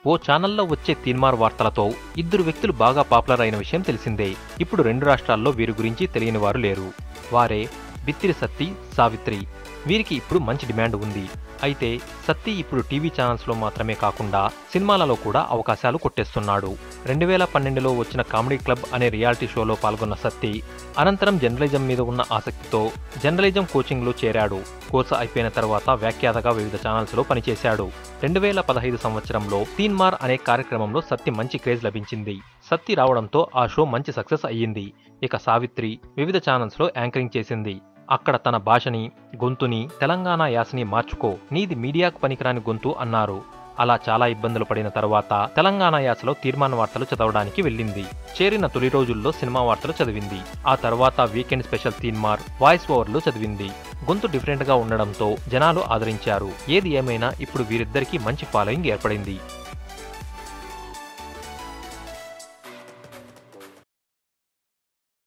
ఓ ఛానల్లో వచ్చే తీన్మార్ వార్తలతో ఇద్దరు వ్యక్తులు బాగా పాపులర్ అయిన విషయం తెలిసిందే ఇప్పుడు రెండు రాష్ట్రాల్లో వీరి గురించి తెలియని వారు లేరు వారే బిత్తిరి సత్తి సావిత్రి వీరికి ఇప్పుడు మంచి డిమాండ్ ఉంది అయితే సత్తి ఇప్పుడు టీవీ ఛానల్స్లో మాత్రమే కాకుండా సినిమాలలో కూడా అవకాశాలు కొట్టేస్తున్నాడు రెండు వేల పన్నెండులో వచ్చిన కామెడీ క్లబ్ అనే రియాలిటీ షోలో పాల్గొన్న సత్తి అనంతరం జర్నలిజం మీద ఉన్న ఆసక్తితో జర్నలిజం కోచింగ్లో చేరాడు కోర్సు అయిపోయిన తర్వాత వ్యాఖ్యాతగా వివిధ ఛానల్స్లో పనిచేశాడు రెండు వేల పదహైదు సంవత్సరంలో తీన్మార్ అనే కార్యక్రమంలో సత్తి మంచి క్రేజ్ లభించింది సత్తి రావడంతో ఆ షో మంచి సక్సెస్ అయ్యింది ఇక సావిత్రి వివిధ ఛానల్స్లో యాంకరింగ్ చేసింది అక్కడ తన భాషని గొంతుని తెలంగాణ యాసని మార్చుకో నీది మీడియాకు పనికిరాని గొంతు అన్నారు అలా చాలా ఇబ్బందులు పడిన తర్వాత తెలంగాణ యాసలో తీర్మాన వార్తలు చదవడానికి వెళ్ళింది చేరిన తొలి రోజుల్లో సినిమా వార్తలు చదివింది ఆ తర్వాత వీకెండ్ స్పెషల్ తీన్మార్ వాయిస్ ఓవర్లు చదివింది గొంతు డిఫరెంట్ గా ఉండడంతో జనాలు ఆదరించారు ఏది ఏమైనా ఇప్పుడు వీరిద్దరికీ మంచి ఫాలోయింగ్ ఏర్పడింది